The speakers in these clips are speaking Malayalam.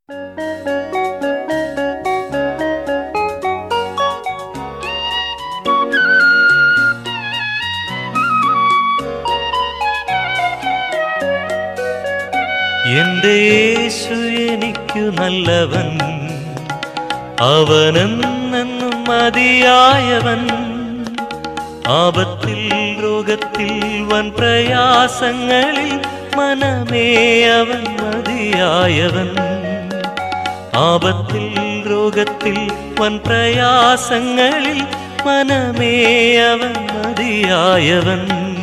എന്റെ യേശു എനിക്കു നല്ലവൻ അവനെന്നെന്നും മതിയായവൻ ആപത്തിൽ രോഗത്തിൽ വൻ പ്രയാസങ്ങളിൽ മനമേ അവൻ മതിയായവൻ ആപത്തിൽ രോഗത്തിൽ വൻ പ്രയാസങ്ങളിൽ മനമേ അവൻ മതിയായവൻ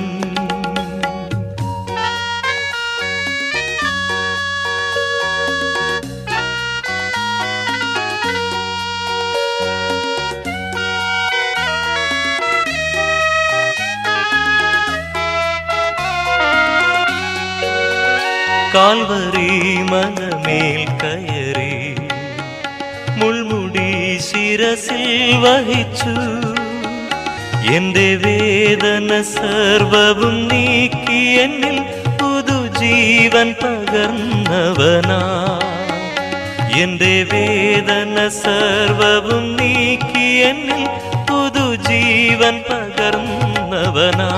കാൽവറി മനമേൽ കയറി മുൾമുടി ശിരസിൽ വഹിച്ചു എന്റെ വേദന സർവവും നീക്കി എന്നിൽ പുതുജീവൻ പകർന്നവനാ എന്റെ വേദന സർവവും നീക്കി എന്നിൽ പുതുജീവൻ പകർന്നവനാ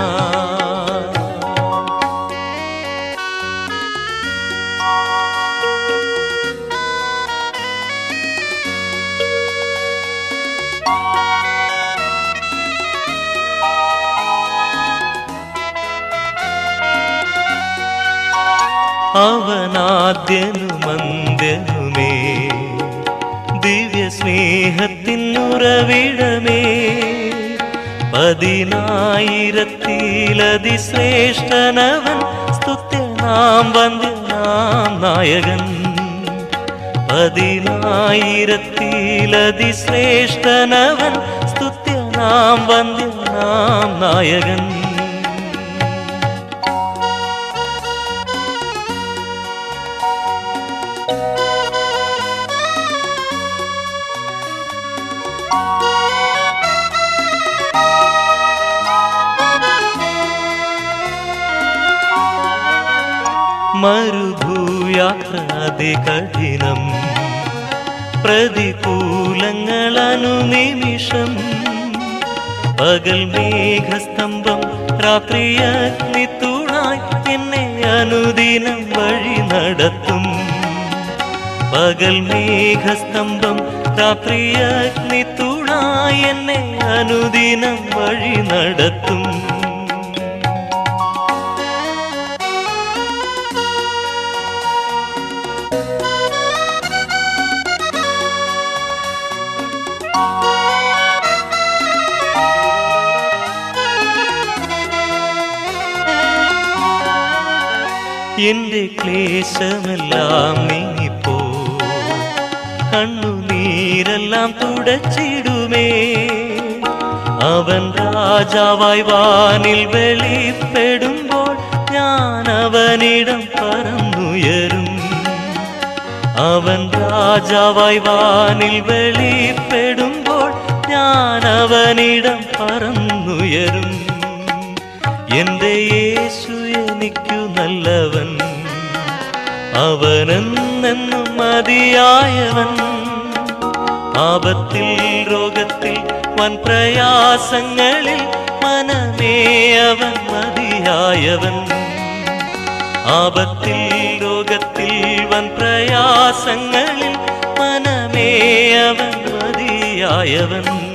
അവനാദ്യനുമന്ത്യനുമേ ദിവ്യ സ്നേഹത്തിനുറവിടമേ പതിനായിരത്തിലതിശ്രേഷ്ഠനവൻ സ്തുത്യനാം വന്ദ്യനാം നായകൻ പതിനായിരത്തിലതിശ്രേഷ്ഠനവൻ സ്തുത്യനാം വന്ദ്യനാം നായകൻ മരുഭൂയാത്ര അതികഠിനം പ്രതികൂലങ്ങൾ അനുനിമിഷം പകൽ മേഘസ്തംഭം രാത്രി അഗ്നിത്തൂണായി എന്നെ അനുദിനം വഴി നടത്തും പകൽ മേഘസ്തംഭം രാത്രി അഗ്നിത്തൂണായി എന്നെ അനുദിനം വഴി നടത്തും എന്റെ ക്ലേശമെല്ലാം നീങ്ങിപ്പോ കണ്ണുനീരെല്ലാം തുടച്ചിടുമേ അവൻ രാജാവായി വാനിൽ വെളിപ്പെടുമ്പോൾ ഞാൻ അവനിടം പറന്നുയരും അവൻ രാജാവായി വാനിൽ വെളിപ്പെടുമ്പോൾ ഞാൻ അവനിടം പറന്നുയരും എന്റെ യേശു എനിക്കു നല്ലവൻ അവനെന്നെന്നും മതിയായവൻ ആപത്തിൽ രോഗത്തിൽ വൻ പ്രയാസങ്ങളിൽ മനമേ അവൻ മതിയായവൻ ആപത്തിൽ രോഗത്തിൽ വൻ പ്രയാസങ്ങളിൽ മനമേ അവൻ മതിയായവൻ